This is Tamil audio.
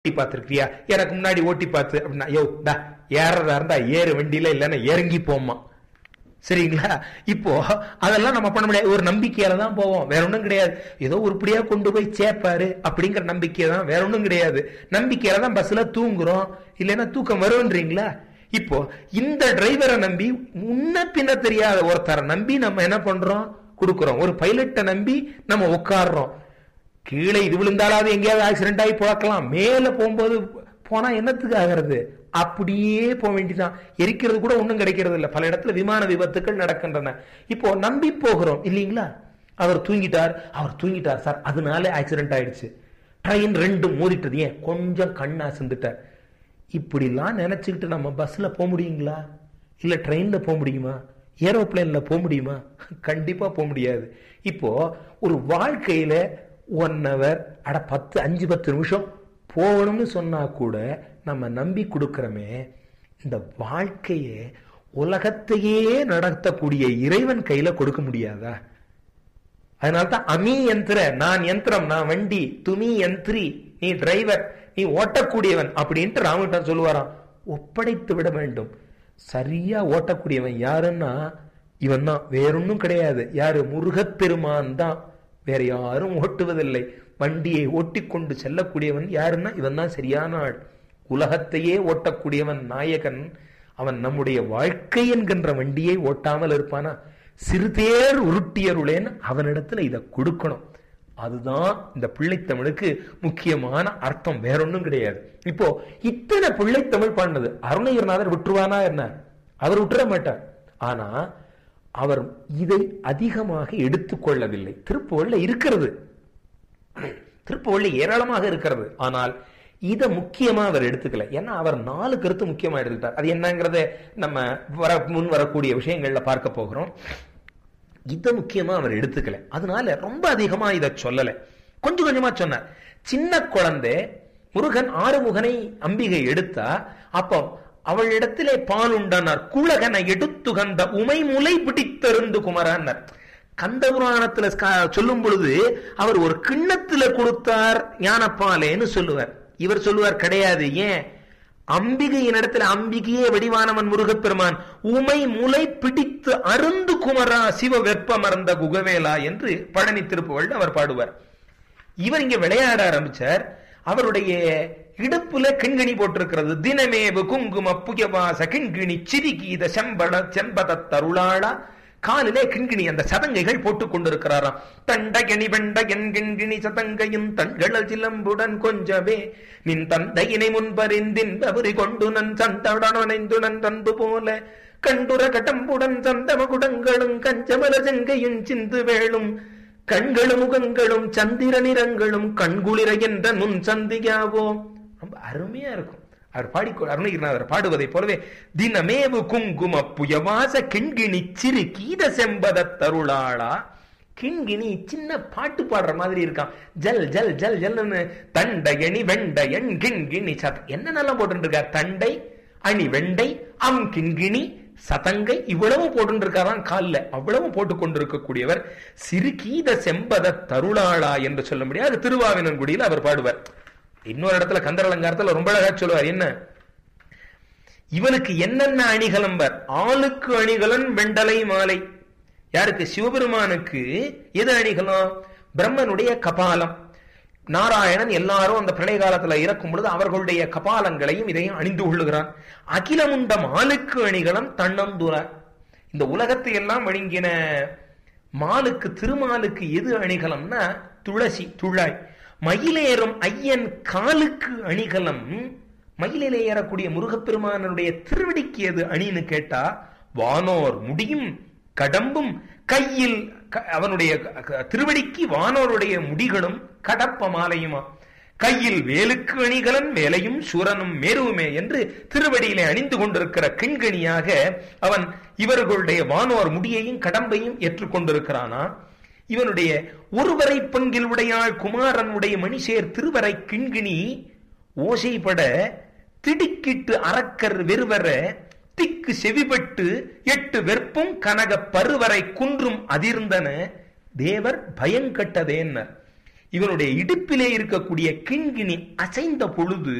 ஓட்டி பார்த்திருக்கியா எனக்கு முன்னாடி ஓட்டி பார்த்து அப்படின்னா யோ டா ஏறதா இருந்தா ஏறு வண்டியில இல்லைன்னா இறங்கி போமா சரிங்களா இப்போ அதெல்லாம் நம்ம பண்ண முடியாது ஒரு நம்பிக்கையால தான் போவோம் வேற ஒண்ணும் கிடையாது ஏதோ உருப்படியா கொண்டு போய் சேர்ப்பாரு அப்படிங்கிற நம்பிக்கை தான் வேற ஒண்ணும் கிடையாது நம்பிக்கையால தான் பஸ்ல தூங்குறோம் இல்லைன்னா தூக்கம் வரும்ன்றீங்களா இப்போ இந்த டிரைவரை நம்பி முன்ன பின்ன தெரியாத ஒருத்தரை நம்பி நம்ம என்ன பண்றோம் கொடுக்குறோம் ஒரு பைலட்டை நம்பி நம்ம உட்காடுறோம் கீழே இது விழுந்தாலாவது எங்கேயாவது ஆக்சிடென்ட் ஆகி போக்கலாம் மேல போகும்போது போனா என்னத்துக்கு ஆகிறது அப்படியே போக வேண்டியதான் எரிக்கிறது கூட ஒண்ணும் கிடைக்கிறது இல்ல பல இடத்துல விமான விபத்துக்கள் நடக்கின்றன இப்போ நம்பி போகிறோம் இல்லீங்களா அவர் தூங்கிட்டார் அவர் தூங்கிட்டார் சார் அதனால ஆக்சிடென்ட் ஆயிடுச்சு ட்ரெயின் ரெண்டு மோதிட்டது ஏன் கொஞ்சம் கண்ணா சிந்துட்டார் இப்படிலாம் நினைச்சுக்கிட்டு நம்ம பஸ்ல போக முடியுங்களா இல்ல ட்ரெயின்ல போக முடியுமா ஏரோப்ளேன்ல போக முடியுமா கண்டிப்பா போக முடியாது இப்போ ஒரு வாழ்க்கையில ஒன் ஹவர் அட பத்து அஞ்சு பத்து நிமிஷம் போகணும்னு சொன்னா கூட நம்ம நம்பி கொடுக்கிறோமே இந்த வாழ்க்கையை உலகத்தையே நடத்தக்கூடிய இறைவன் கையில கொடுக்க முடியாதா அதனால்தான் அமி யந்திர நான் யந்திரம் நான் வண்டி துமி யந்திரி நீ டிரைவர் நீ ஓட்டக்கூடியவன் அப்படின்ட்டு ராமகிருஷ்ணன் சொல்லுவாராம் ஒப்படைத்து விட வேண்டும் சரியா ஓட்டக்கூடியவன் யாருன்னா இவன் தான் வேறொன்னும் கிடையாது யாரு முருகப்பெருமான் தான் வேற யாரும் ஓட்டுவதில்லை வண்டியை ஓட்டிக்கொண்டு செல்லக்கூடியவன் யாருன்னா இவன் தான் சரியான ஆள் உலகத்தையே ஓட்டக்கூடியவன் நாயகன் அவன் நம்முடைய வாழ்க்கை என்கின்ற வண்டியை ஓட்டாமல் இருப்பானா சிறுதேர் உருட்டியருளேன்னு அவனிடத்துல இதை கொடுக்கணும் அதுதான் இந்த பிள்ளைத்தமிழுக்கு முக்கியமான அர்த்தம் வேற ஒன்றும் கிடையாது இப்போ இத்தனை பிள்ளைத்தமிழ் பாடினது அருணகிரிநாதர் விட்டுருவானா என்ன அவர் விட்டுற மாட்டார் ஆனா அவர் இதை அதிகமாக எடுத்துக்கொள்ளவில்லை திருப்புகழ்ல இருக்கிறது திருப்புகழ்ல ஏராளமாக இருக்கிறது ஆனால் இதை முக்கியமா அவர் எடுத்துக்கல ஏன்னா அவர் நாலு கருத்து முக்கியமா எடுத்துக்கிட்டார் அது என்னங்கிறத நம்ம வர முன் வரக்கூடிய விஷயங்கள்ல பார்க்க போகிறோம் இதை முக்கியமா அவர் எடுத்துக்கல அதனால ரொம்ப அதிகமா இதை சொல்லல கொஞ்சம் கொஞ்சமா சொன்னார் சின்ன குழந்தை முருகன் ஆறுமுகனை அம்பிகை எடுத்தா அப்போ அவளிடத்திலே பால் உண்டானார் குலகனை எடுத்துகந்த உமை முலை பிடித்தருந்து குமரான்னார் கந்த புராணத்துல சொல்லும் பொழுது அவர் ஒரு கிண்ணத்துல கொடுத்தார் ஞானப்பாலேன்னு சொல்லுவார் இவர் சொல்லுவார் கிடையாது ஏன் அம்பிகையின் இடத்துல அம்பிகையே வடிவானவன் முருகப்பெருமான் உமை முலை பிடித்து அருந்து குமரா சிவ வெப்பமர்ந்த குகவேலா என்று பழனி திருப்புகழ் அவர் பாடுவார் இவர் இங்க விளையாட ஆரம்பிச்சார் அவருடைய இடுப்புல கிண்கிணி போட்டிருக்கிறது தினமேவு குங்கும புயவாச கிண்கிணி சிரிகீத செம்பட செம்பத தருளாளா காலிலே கிண்கிணி அந்த சதங்கைகள் போட்டுக் கொண்டிருக்கிறாராம் தண்டகணி வெண்டகன் கிண்கிணி சதங்கையும் தண்கள சிலம்புடன் கொஞ்சவே நின் தந்தையினை முன்பறிந்தின் பவரி கொண்டு நன் சந்தடனைந்துடன் தந்து போல கண்டுர கட்டம்புடன் சந்தம குடங்களும் கஞ்சமல செங்கையும் சிந்து வேளும் கண்களும் முகங்களும் சந்திர நிறங்களும் கண்குளிர என்ற நுண் சந்தியாவோ ரொம்ப அருமையா இருக்கும் அவர் பாடி அருணகிரிநாதர் பாடுவதை போலவே தினமேவு குங்கும புயவாச கிண்கிணி சிறு கீத செம்பத தருளாளா கிண்கிணி சின்ன பாட்டு பாடுற மாதிரி இருக்கான் ஜல் ஜல் ஜல் ஜல்னு தண்டயணி வெண்டையன் கிண்கிணி சத் என்னென்னலாம் போட்டு இருக்கார் தண்டை அணி வெண்டை அம் கிண்கிணி சதங்கை இவ்வளவு போட்டு இருக்காராம் காலில் அவ்வளவு போட்டு கொண்டிருக்கக்கூடியவர் சிறுகீத செம்பத தருளாளா என்று சொல்ல முடியாது திருவாவினன்குடியில் அவர் பாடுவார் இன்னொரு இடத்துல கந்தர் அலங்காரத்துல ரொம்ப அழகா சொல்லுவார் என்ன இவனுக்கு என்னென்ன அணிகலம்பர் ஆளுக்கு அணிகலன் வெண்டலை மாலை யாருக்கு சிவபெருமானுக்கு எது அணிகலம் பிரம்மனுடைய கபாலம் நாராயணன் எல்லாரும் அந்த பிரளய காலத்துல இறக்கும் பொழுது அவர்களுடைய கபாலங்களையும் இதையும் அணிந்து கொள்ளுகிறான் அகிலமுண்டம் ஆளுக்கு அணிகலம் தன்னந்துர இந்த உலகத்தை எல்லாம் வழங்கின மாலுக்கு திருமாலுக்கு எது அணிகலம்னா துளசி துழாய் மயிலேறும் ஐயன் காலுக்கு அணிகலம் மயிலிலே ஏறக்கூடிய முருகப்பெருமானுடைய திருவடிக்கு எது அணின்னு கேட்டா வானோர் முடியும் கடம்பும் கையில் அவனுடைய திருவடிக்கு வானோருடைய முடிகளும் கடப்ப மாலையுமா கையில் வேலுக்கு அணிகலன் வேலையும் சூரனும் மேருவுமே என்று திருவடியிலே அணிந்து கொண்டிருக்கிற கிண்கணியாக அவன் இவர்களுடைய வானோர் முடியையும் கடம்பையும் ஏற்றுக்கொண்டிருக்கிறானா இவனுடைய ஒருவரை பங்கில் உடையாள் குமாரனுடைய மணிசேர் திருவரை கிண்கிணி ஓசைப்பட திடுக்கிட்டு அறக்கர் வெறுவர திக்கு செவிபட்டு எட்டு வெற்பும் கனக பருவரை குன்றும் அதிர்ந்தன தேவர் பயங்கட்டதேன்னர் இவனுடைய இடுப்பிலே இருக்கக்கூடிய கிண்கிணி அசைந்த பொழுது